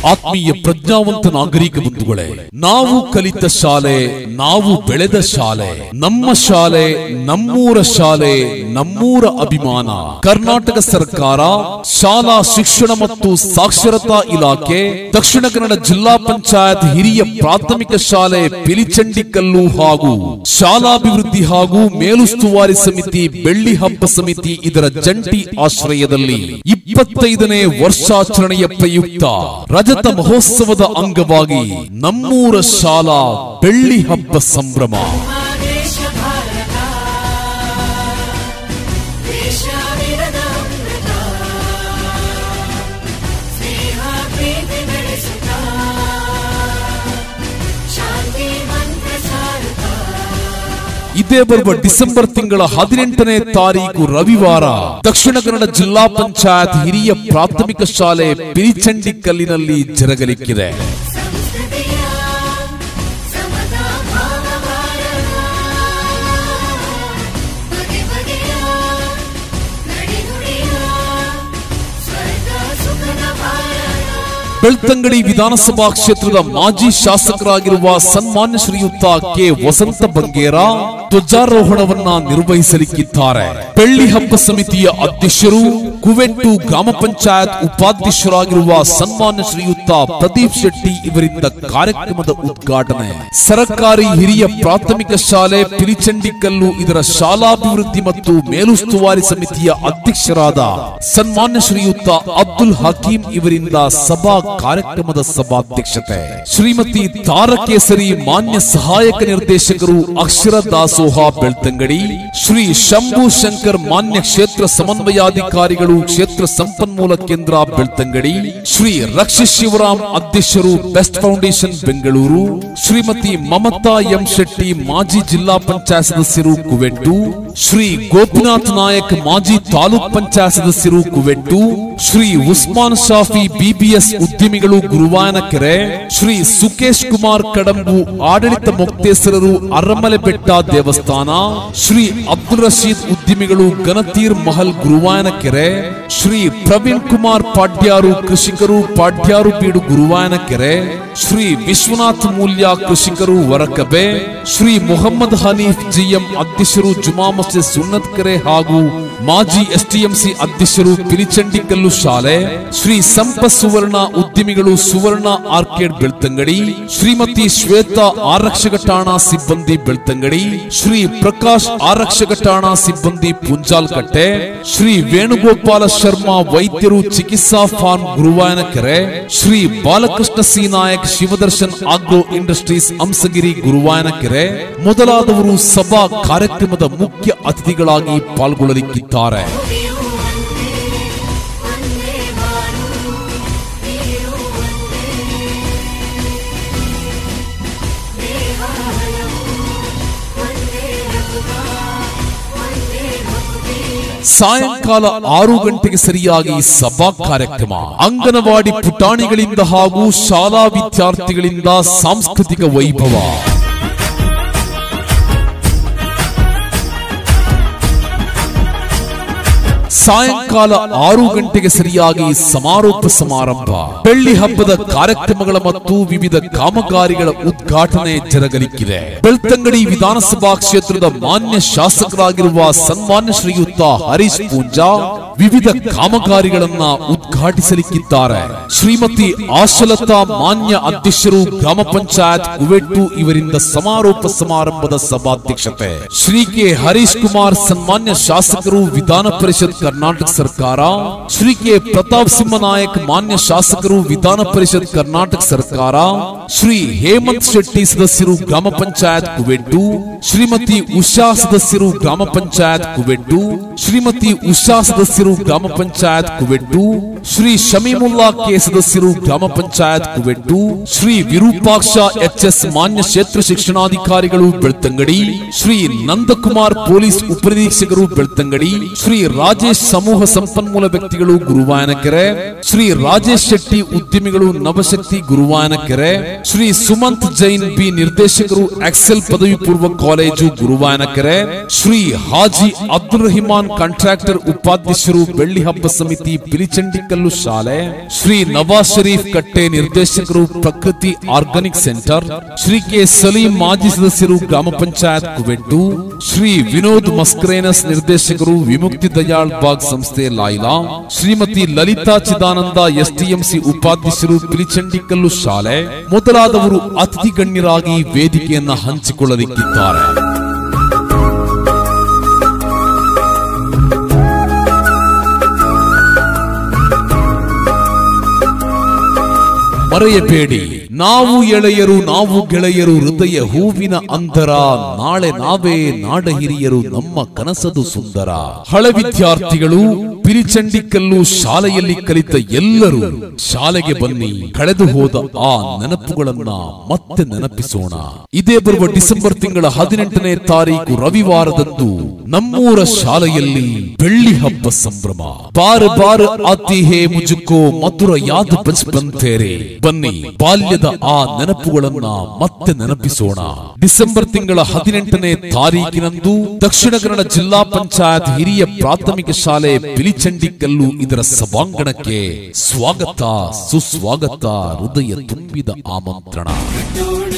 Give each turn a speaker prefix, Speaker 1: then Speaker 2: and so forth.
Speaker 1: ಆತ್ಮೀಯ ಪ್ರಜ್ಞಾವಂತ ನಾಗರಿಕ ಬಂಧುಗಳೇ ನಾವು ಕಲಿತ ಶಾಲೆ ನಾವು ಬೆಳೆದ ಶಾಲೆ ನಮ್ಮ ಶಾಲೆ ನಮ್ಮೂರ ಶಾಲೆ ನಮ್ಮೂರ ಅಭಿಮಾನ ಕರ್ನಾಟಕ ಸರ್ಕಾರ ಶಾಲಾ ಶಿಕ್ಷಣ ಮತ್ತು ಸಾಕ್ಷರತಾ ಇಲಾಖೆ ದಕ್ಷಿಣ ಕನ್ನಡ ಜಿಲ್ಲಾ ಪಂಚಾಯತ್ ಹಿರಿಯ ಪ್ರಾಥಮಿಕ ಶಾಲೆ ಪಿಲಿಚಂಡಿಕಲ್ಲು ಹಾಗೂ ಶಾಲಾಭಿವೃದ್ಧಿ ಹಾಗೂ ಮೇಲುಸ್ತುವಾರಿ ಸಮಿತಿ ಬೆಳ್ಳಿ ಹಬ್ಬ ಸಮಿತಿ ಇದರ ಜಂಟಿ ಆಶ್ರಯದಲ್ಲಿ ಇಪ್ಪತ್ತೈದನೇ ವರ್ಷಾಚರಣೆಯ ಪ್ರಯುಕ್ತ ರಜತ ಮಹೋತ್ಸವದ ಅಂಗವಾಗಿ ನಮ್ಮೂರ ಶಾಲಾ ಬೆಳ್ಳಿ ಹಬ್ಬ ಸಂಭ್ರಮ
Speaker 2: ದೇಶ ಭಾರತ ದೇಶ ವಿರದ ಅಮೃತ ಸ್ನೇಹ ಪ್ರೀತಿ ಬೆಳೆಸುತ್ತ ಶಾಂತಿ ಮಂತ್ರ ಸಾರುತ್ತ
Speaker 1: ಇದೇ ಬರುವ ಡಿಸೆಂಬರ್ ತಿಂಗಳ ಹದಿನೆಂಟನೇ ತಾರೀಕು ರವಿವಾರ ದಕ್ಷಿಣ ಕನ್ನಡ ಜಿಲ್ಲಾ ಪಂಚಾಯತ್ ಹಿರಿಯ ಪ್ರಾಥಮಿಕ ಶಾಲೆ ಪಿರಿಚಂಡಿಕಲ್ಲಿನಲ್ಲಿ ಜರಗಲಿಕ್ಕಿದೆ
Speaker 2: ಸಂಸ್ಕೃತಿಯ ಸಮತಾ ಭಾವ ಭಾರತ ಬಗೆ ಬಗೆಯ ನಡೆನುಡಿಯ ಸ್ವರ್ಗ ಸುಖದ ಭಾರತ
Speaker 1: ಬೆಳ್ತಂಗಡಿ ವಿಧಾನಸಭಾ ಕ್ಷೇತ್ರದ ಮಾಜಿ ಶಾಸಕರಾಗಿರುವ ಸನ್ಮಾನ್ಯ ಶ್ರೀಯುತ ಕೆ ವಸಂತ ಬಂಗೇರ ಧ್ವಜಾರೋಹಣವನ್ನ ನಿರ್ವಹಿಸಲಿಕ್ಕಿದ್ದಾರೆ ಬೆಳ್ಳಿ ಹಬ್ಬ ಸಮಿತಿಯ ಅಧ್ಯಕ್ಷರು ಕುವೆಂಟು ಗ್ರಾಮ ಪಂಚಾಯತ್ ಉಪಾಧ್ಯಕ್ಷರಾಗಿರುವ ಸನ್ಮಾನ್ಯ ಶ್ರೀಯುತ ಪ್ರದೀಪ್ ಶೆಟ್ಟಿ ಇವರಿಂದ ಕಾರ್ಯಕ್ರಮದ ಉದ್ಘಾಟನೆ ಸರ್ಕಾರಿ ಹಿರಿಯ ಪ್ರಾಥಮಿಕ ಶಾಲೆ ಪಿಲಿಚಂಡಿಕಲ್ಲು ಇದರ ಶಾಲಾಭಿವೃದ್ಧಿ ಮತ್ತು ಮೇಲುಸ್ತುವಾರಿ ಸಮಿತಿಯ ಅಧ್ಯಕ್ಷರಾದ ಸನ್ಮಾನ್ಯ ಶ್ರೀಯುತ ಅಬ್ದುಲ್ ಹಕೀಂ ಇವರಿಂದ ಸಭಾ ಕಾರ್ಯಕ್ರಮದ ಸಭಾಧ್ಯಕ್ಷತೆ ಶ್ರೀಮತಿ ತಾರಕೇಸರಿ ಮಾನ್ಯ ಸಹಾಯಕ ನಿರ್ದೇಶಕರು ಅಕ್ಷರ ದಾಸೋಹ ಬೆಳ್ತಂಗಡಿ ಶ್ರೀ ಶಂಭು ಶಂಕರ್ ಮಾನ್ಯ ಕ್ಷೇತ್ರ ಸಮನ್ವಯಾಧಿಕಾರಿಗಳು ಕ್ಷೇತ್ರ ಸಂಪನ್ಮೂಲ ಕೇಂದ್ರ ಬೆಳ್ತಂಗಡಿ ಶ್ರೀ ರಕ್ಷಿತ್ ಶಿವರಾಮ್ ಅಧ್ಯಕ್ಷರು best foundation Bengaluru Shrimati Mamata M Shetty ಮಾಜಿ ಜಿಲ್ಲಾ ಪಂಚಾಯತ್ ಸದಸ್ಯರು ಕುವೆಂಟು ಶ್ರೀ ಗೋಪಿನಾಥ್ ನಾಯಕ್ ಮಾಜಿ ತಾಲೂಕ್ ಪಂಚಾಯತ್ ಸದಸ್ಯರು ಕುವೆಂಟು ಶ್ರೀ ಉಸ್ಮಾನ್ ಶಾಫಿ ಬಿಬಿಎಸ್ ಉದ್ಯಮಿಗಳು ಗುರುವಾಯನಕೆರೆ ಶ್ರೀ ಸುಕೇಶ್ ಕುಮಾರ್ ಕಡಂಬು ಆಡಳಿತ ಮೊಕ್ತೇಸರರು ಅರಮಲೆ ಬೆಟ್ಟ ದೇವಸ್ಥಾನ ಶ್ರೀ ಅಬ್ದುಲ್ ರಶೀದ್ ಉದ್ಯಮಿಗಳು ಗನತೀರ್ ಮಹಲ್ ಗುರುವಾಯನಕೆರೆ ಶ್ರೀ ಪ್ರವೀಣ್ ಕುಮಾರ್ ಪಾಡ್ಯಾರು ಕೃಷಿಕರು ಪಾಡ್ಯಾರು ಬೀಡು ಗುರುವಾಯನಕೆರೆ ಶ್ರೀ ವಿಶ್ವನಾಥ್ ಮೂಲ್ಯ ಕೃಷಿಕರು ವರಕಬೆ ಶ್ರೀ ಮೊಹಮ್ಮದ್ ಹನೀಫ್ ಜಿಎಂ ಅಧ್ಯಕ್ಷರು ಜುಮಾ ಮಸ್ಜಿದ್ ಸುನ್ನತ್ ಕೆರೆ ಹಾಗೂ ಮಾಜಿ ಎಸ್ಟಿಎಂಸಿ ಅಧ್ಯಕ್ಷರು ಪಿಲಿಚಂಡಿಕಲ್ಲು ಶಾಲೆ ಶ್ರೀ ಸಂಪತ್ ಸುವರ್ಣ ಉದ್ಯಮಿಗಳು ಸುವರ್ಣ ಆರ್ಕೇಡ್ ಬೆಳ್ತಂಗಡಿ ಶ್ರೀಮತಿ ಶ್ವೇತಾ ಆರಕ್ಷಕ ಠಾಣಾ ಸಿಬ್ಬಂದಿ ಬೆಳ್ತಂಗಡಿ ಶ್ರೀ ಪ್ರಕಾಶ್ ಆರಕ್ಷಕ ಠಾಣಾ ಸಿಬ್ಬಂದಿ ಪುಂಜಾಲ್ಕಟ್ಟೆ ಶ್ರೀ ವೇಣುಗೋಪಾಲ ಶರ್ಮಾ ವೈದ್ಯರು ಚಿಕಿತ್ಸಾ farm Guruvayanakere Shri Balakrishna C Nayak Shivadarshan agro industries Hamsagiri Guruvayanakere ಮೊದಲಾದವರು ಸಭಾ ಕಾರ್ಯಕ್ರಮದ ಮುಖ್ಯ ಅತಿಥಿಗಳಾಗಿ ಪಾಲ್ಗೊಳ್ಳಲಿಕ್ಕಿದ್ದಾರೆ
Speaker 2: ನೀರು ಒಂದೇ ಒಂದೇ ಬಾಳು ನೀರು ಒಂದೇ ದೇಹ ಹಲವು ಒಂದೇ ರಘುವ ಒಂದೇ ಭಕ್ತಿ
Speaker 1: ಸಾಯಂಕಾಲ ಆರು ಗಂಟೆಗೆ ಸರಿಯಾಗಿ ಸಭಾ ಕಾರ್ಯಕ್ರಮ ಅಂಗನವಾಡಿ ಪುಟಾಣಿಗಳಿಂದ ಹಾಗೂ ಶಾಲಾ ವಿದ್ಯಾರ್ಥಿಗಳಿಂದ ಸಾಂಸ್ಕೃತಿಕ ವೈಭವ ಸಾಯಂಕಾಲ ಆರು ಗಂಟೆಗೆ ಸರಿಯಾಗಿ ಸಮಾರೋಪ ಸಮಾರಂಭ ಬೆಳ್ಳಿ ಹಬ್ಬದ ಕಾರ್ಯಕ್ರಮಗಳ ಮತ್ತು ವಿವಿಧ ಕಾಮಗಾರಿಗಳ ಉದ್ಘಾಟನೆ ಜರಗಲಿಕ್ಕಿದೆ ಬೆಳ್ತಂಗಡಿ ವಿಧಾನಸಭಾ ಕ್ಷೇತ್ರದ ಮಾನ್ಯ ಶಾಸಕರಾಗಿರುವ ಸನ್ಮಾನ್ಯ ಶ್ರೀಯುತ ಹರೀಶ್ ಪೂಂಜಾ ವಿವಿಧ ಕಾಮಗಾರಿಗಳನ್ನ ಉದ್ಘಾಟಿಸಲಿಕ್ಕಿದ್ದಾರೆ ಶ್ರೀಮತಿ ಆಶಲತಾ ಮಾನ್ಯ ಅಧ್ಯಕ್ಷರು ಗ್ರಾಮ ಪಂಚಾಯತ್ ಕುವೆಟ್ಟು ಇವರಿಂದ ಸಮಾರೋಪ ಸಮಾರಂಭದ ಸಭಾಧ್ಯಕ್ಷತೆ ಶ್ರೀ ಕೆ ಹರೀಶ್ ಕುಮಾರ್ ಸನ್ಮಾನ್ಯ ಶಾಸಕರು ವಿಧಾನ ಪರಿಷತ್ ಕರ್ನಾಟಕ ಸರ್ಕಾರ ಶ್ರೀ ಕೆ ಪ್ರತಾಪ್ ಸಿಂಹ ನಾಯಕ್ ಮಾನ್ಯ ಶಾಸಕರು ವಿಧಾನ ಪರಿಷತ್ ಕರ್ನಾಟಕ ಸರ್ಕಾರ ಶ್ರೀ ಹೇಮಂತ್ ಶೆಟ್ಟಿ ಸದಸ್ಯರು ಗ್ರಾಮ ಪಂಚಾಯತ್ ಕುವೆಟ್ಟು ಶ್ರೀಮತಿ ಉಷಾ ಸದಸ್ಯರು ಗ್ರಾಮ ಪಂಚಾಯತ್ ಕುವೆಟ್ಟು ಶ್ರೀಮತಿ ಉಷಾ ಸದಸ್ಯರು ಗ್ರಾಮ ಪಂಚಾಯತ್ ಕುವೆಟ್ಟು ಶ್ರೀ ಶಮೀಮುಲ್ಲಾ ಕೆ ಸದಸ್ಯರು ಗ್ರಾಮ ಪಂಚಾಯತ್ ಕುವೆಟ್ಟು ಶ್ರೀ ವಿರೂಪಾಕ್ಷ ಎಚ್ ಎಸ್ ಮಾನ್ಯ ಕ್ಷೇತ್ರ ಶಿಕ್ಷಣಾಧಿಕಾರಿಗಳು ಬೆಳ್ತಂಗಡಿ ಶ್ರೀ ನಂದಕುಮಾರ್ ಪೊಲೀಸ್ ಉಪನಿರೀಕ್ಷಕರು ಬೆಳ್ತಂಗಡಿ ಶ್ರೀ ರಾಜೇಶ್ ಸಮೂಹ ಸಂಪನ್ಮೂಲ ವ್ಯಕ್ತಿಗಳು ಗುರುವಾಯನಕೆರೆ ಶ್ರೀ ರಾಜೇಶ್ ಶೆಟ್ಟಿ ಉದ್ಯಮಿಗಳು ನವಶಕ್ತಿ ಗುರುವಾಯನಕೆರೆ ಶ್ರೀ ಸುಮಂತ್ ಜೈನ್ ಬಿ ನಿರ್ದೇಶಕರು ಎಕ್ಸೆಲ್ ಪದವಿ ಪೂರ್ವ ಕಾಲೇಜು ಗುರುವಾಯನಕೆರೆ ಶ್ರೀ ಹಾಜಿ ಅಬ್ದುಲ್ ರಹಿಮಾನ್ ಕಾಂಟ್ರಾಕ್ಟರ್ ಉಪಾಧ್ಯಕ್ಷರು ಉಪಾಧ್ಯಕ್ಷರು ಬೆಳ್ಳಿ ಹಬ್ಬ ಸಮಿತಿ ಪಿಲಿಚಂಡಿಕಲ್ಲು ಶಾಲೆ ಶ್ರೀ ನವಾಜ್ ಶರೀಫ್ ಕಟ್ಟೆ ನಿರ್ದೇಶಕರು Prakruti organic centre Shri K Saleem ಮಾಜಿ ಸದಸ್ಯರು ಗ್ರಾಮ ಪಂಚಾಯತ್ ಕುವೆಟ್ಟು ಶ್ರೀ ವಿನೋದ್ ಮಸ್ಕ್ರೇನಸ್ ನಿರ್ದೇಶಕರು ವಿಮುಕ್ತಿ ದಯಾಳ್ ಬಾಗ್ ಸಂಸ್ಥೆ ಲಾಯ್ಲಾ ಶ್ರೀಮತಿ ಲಲಿತಾ ಚಿದಾನಂದ ಎಸ್ಟಿಎಂಸಿ ಉಪಾಧ್ಯಕ್ಷರು ಪಿಲಿಚಂಡಿಕಲ್ಲು ಶಾಲೆ ಮೊದಲಾದವರು ಅತಿಥಿ ಗಣ್ಯರಾಗಿ ವೇದಿಕೆಯನ್ನ ಹಂಚಿಕೊಳ್ಳಲಿಕ್ಕಿದ್ದಾರೆ ಮರೆಯಬೇಡಿ ನಾವು ಎಳೆಯರು ನಾವು ಗೆಳೆಯರು ಹೃದಯ ಹೂವಿನ ಅಂತರ ನಾಳೆ ನಾವೇ ನಾಡ ಹಿರಿಯರು ನಮ್ಮ ಕನಸದು ಸುಂದರ ಹಳೆ ವಿದ್ಯಾರ್ಥಿಗಳು ಪಿರಿಚಂಡಿಕಲ್ಲು ಶಾಲೆಯಲ್ಲಿ ಕಲಿತ ಎಲ್ಲರೂ ಶಾಲೆಗೆ ಬನ್ನಿ ಕಳೆದು ಹೋದ ಆ ನೆನಪುಗಳನ್ನ ಮತ್ತೆ ನೆನಪಿಸೋಣ ಇದೇ ಬರುವ ಡಿಸೆಂಬರ್ ತಿಂಗಳ ಹದಿನೆಂಟನೇ ತಾರೀಕು ರವಿವಾರದಂದು ನಮ್ಮೂರ ಶಾಲೆಯಲ್ಲಿ ಬೆಳ್ಳಿ ಹಬ್ಬ ಸಂಭ್ರಮ ಬಾರ ಬಾರ ಆತಿ ಹೇ ಮುಜುಕೋ ಮಧುರ ಯಾದ ಬಚ್ಪನ್ ತೇರೆ ಬನ್ನಿ ಬಾಲ್ಯದ ಆ ನೆನಪುಗಳನ್ನ ಮತ್ತೆ ನೆನಪಿಸೋಣ ಡಿಸೆಂಬರ್ ತಿಂಗಳ ಹದಿನೆಂಟನೇ ತಾರೀಕಿನಂದು ದಕ್ಷಿಣ ಕನ್ನಡ ಜಿಲ್ಲಾ ಪಂಚಾಯತ್ ಹಿರಿಯ ಪ್ರಾಥಮಿಕ ಶಾಲೆ ಪಿಲಿಚಂಡಿಕಲ್ಲು ಇದರ ಸಭಾಂಗಣಕ್ಕೆ ಸ್ವಾಗತ ಸುಸ್ವಾಗತ ಹೃದಯ ತುಂಬಿದ ಆಮಂತ್ರಣ
Speaker 2: ಕಟ್ಟೋಣ